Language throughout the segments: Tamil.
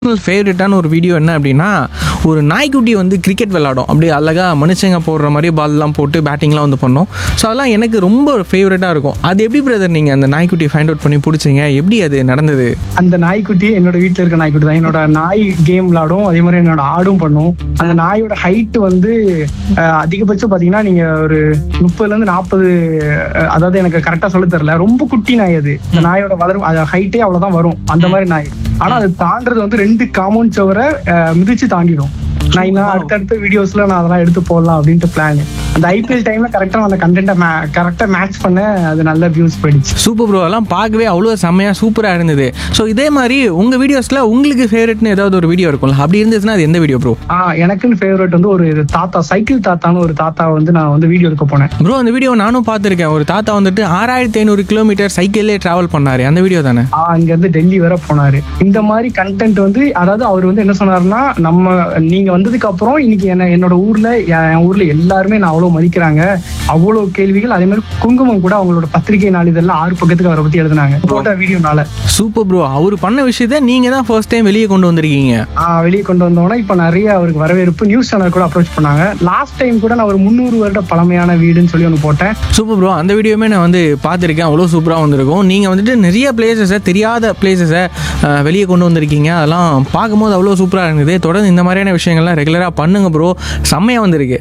ஃபேவரட்டான ஒரு வீடியோ என்ன அப்படின்னா ஒரு நாய்க்குட்டி வந்து கிரிக்கெட் விளாடும் அப்படியே அழகாக மனுஷங்க போடுற மாதிரி பால்லாம் போட்டு பேட்டிங்லாம் வந்து பண்ணோம் ஸோ அதெல்லாம் எனக்கு ரொம்ப ஃபேவரட்டாக இருக்கும் அது எப்படி பிரதர் நீங்கள் அந்த நாய்க்குட்டி ஃபைண்ட் அவுட் பண்ணி பிடிச்சிங்க எப்படி அது நடந்தது அந்த நாய்க்குட்டி என்னோட வீட்ல இருக்க நாய்க்குட்டி தான் என்னோட நாய் கேம் விளாடும் அதே மாதிரி என்னோட ஆடும் பண்ணும் அந்த நாயோட ஹைட் வந்து அஹ், அதிகபட்சம் பாத்தீங்கன்னா நீங்க ஒரு முப்பதுல இருந்து நாற்பது அதாவது எனக்கு கரெக்டா சொல்ல தெரியல ரொம்ப குட்டி நாய் அது இந்த நாயோட வளரும் ஹைட்டே அவ்வளவுதான் வரும் அந்த மாதிரி நாய் ஆனா அது தாண்டறது வந்து ரெண்டு காம்பவுண்ட் சவரை மிதிச்சு தாண்டிடும் நான் இன்னும் அடுத்தடுத்த வீடியோஸ்ல நான் அதெல்லாம் எடுத்து போடலாம் அப்படின்ட்டு பிளான் அந்த ஐபிஎல் டைம்ல கரெக்டா அந்த கண்டென்ட்டை கரெக்டா மேட்ச் பண்ண அது நல்ல வியூஸ் போயிடுச்சு சூப்பர் ப்ரோ அதெல்லாம் பார்க்கவே அவ்வளோ செம்மையாக சூப்பராக இருந்தது ஸோ இதே மாதிரி உங்கள் வீடியோஸில் உங்களுக்கு ஃபேவரட்னு ஏதாவது ஒரு வீடியோ இருக்கும்ல அப்படி இருந்துச்சுன்னா அது எந்த வீடியோ ப்ரோ ஆ எனக்குன்னு ஃபேவரட் வந்து ஒரு தாத்தா சைக்கிள் தாத்தான்னு ஒரு தாத்தா வந்து நான் வந்து வீடியோ எடுக்க போனேன் ப்ரோ அந்த வீடியோ நானும் பார்த்துருக்கேன் ஒரு தாத்தா வந்துட்டு ஆறாயிரத்தி ஐநூறு கிலோமீட்டர் சைக்கிள்லே ட்ராவல் பண்ணாரு அந்த வீடியோ தானே ஆ, அங்க இருந்து டெல்லி வர போனாரு இந்த மாதிரி கண்டென்ட் வந்து அதாவது அவர் வந்து என்ன சொன்னாருன்னா நம்ம நீங்க வந்ததுக்கு அப்புறம் இன்னைக்கு என்ன என்னோட ஊர்ல என் என் ஊர்ல எல்லாருமே நான் அவ்வளவு மதிக்கிறாங்க அவ்வளவு கேள்விகள் அதே மாதிரி குங்குமம் கூட அவங்களோட பத்திரிகை நாளிதழ்ல ஆறு பக்கத்துக்கு அவரை பத்தி எழுதினாங்க போட்ட வீடியோனால சூப்பர் ப்ரோ அவர் பண்ண விஷயத்த நீங்கள் தான் ஃபர்ஸ்ட் டைம் வெளியே கொண்டு வந்திருக்கீங்க ஆஹ் வெளியே கொண்டு வந்தோம்னா இப்ப நிறைய அவருக்கு வரவேற்பு நியூஸ் சேனல் கூட அப்ரோச் பண்ணாங்க லாஸ்ட் டைம் கூட நான் ஒரு முந்நூறு வருட பழமையான வீடுன்னு சொல்லி ஒன்று போட்டேன் சூப்பர் ப்ரோ அந்த வீடியோவுமே நான் வந்து பார்த்துருக்கேன் அவ்வளோ சூப்பராக வந்திருக்கும் நீங்கள் வந்துட்டு நிறைய பிளேசஸை தெரியாத பிளேசஸை வெளியே கொண்டு வந்திருக்கீங்க அதெல்லாம் பார்க்கும்போது அவ்வளோ சூப்பராக இருந்தது தொடர்ந்து இந்த மாதிரியான விஷயங்கள்லாம் ரெகுலராக பண்ணுங்க ப்ரோ செம்மையாக வந்திருக்கு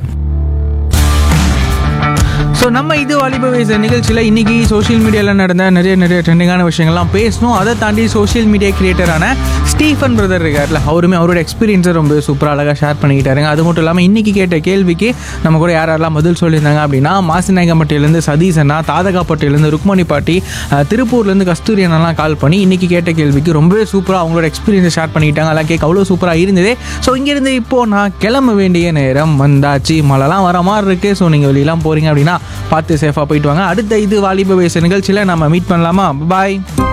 ஸோ நம்ம இது வாலிப வயசு நிகழ்ச்சியில் இன்னைக்கு சோஷியல் மீடியாவில் நடந்த நிறைய நிறைய ட்ரெண்டிங்கான விஷயங்கள்லாம் பேசணும் அதை தாண்டி சோஷியல் மீடியா கிரியேட்டரான ஸ்டீஃபன் பிரதர் இருக்கார்ல அவருமே அவரோட எக்ஸ்பீரியன்ஸை ரொம்ப சூப்பராக அழகாக ஷேர் பண்ணிக்கிட்டாருங்க அது மட்டும் இல்லாமல் இன்னைக்கு கேட்ட கேள்விக்கு நம்ம கூட யார் யாரெல்லாம் பதில் சொல்லியிருந்தாங்க அப்படின்னா மாசிநாயகம்பட்டியிலேருந்து சதீஷ் அண்ணா தாதகாப்பட்டியிலேருந்து ருக்மணி பாட்டி அஹ், திருப்பூர்லேருந்து கஸ்தூரி அண்ணாலாம் கால் பண்ணி இன்னைக்கு கேட்ட கேள்விக்கு ரொம்பவே சூப்பராக அவங்களோட எக்ஸ்பீரியன்ஸை ஷேர் பண்ணிக்கிட்டாங்க அதெல்லாம் கேட்க அவ்வளோ சூப்பராக இருந்தது ஸோ இங்கேருந்து இப்போ நான் கிளம்ப வேண்டிய நேரம் வந்தாச்சு மழைலாம் வர மாதிரி இருக்குது ஸோ நீங்கள் வெளியெல்லாம் போகிறீங்க அப்படின்னா பார்த்து சேஃபாக போயிட்டு வாங்க அடுத்த இது வாலிப வயசு நிகழ்ச்சியில் நம்ம மீட் பண்ணலாமா பாய்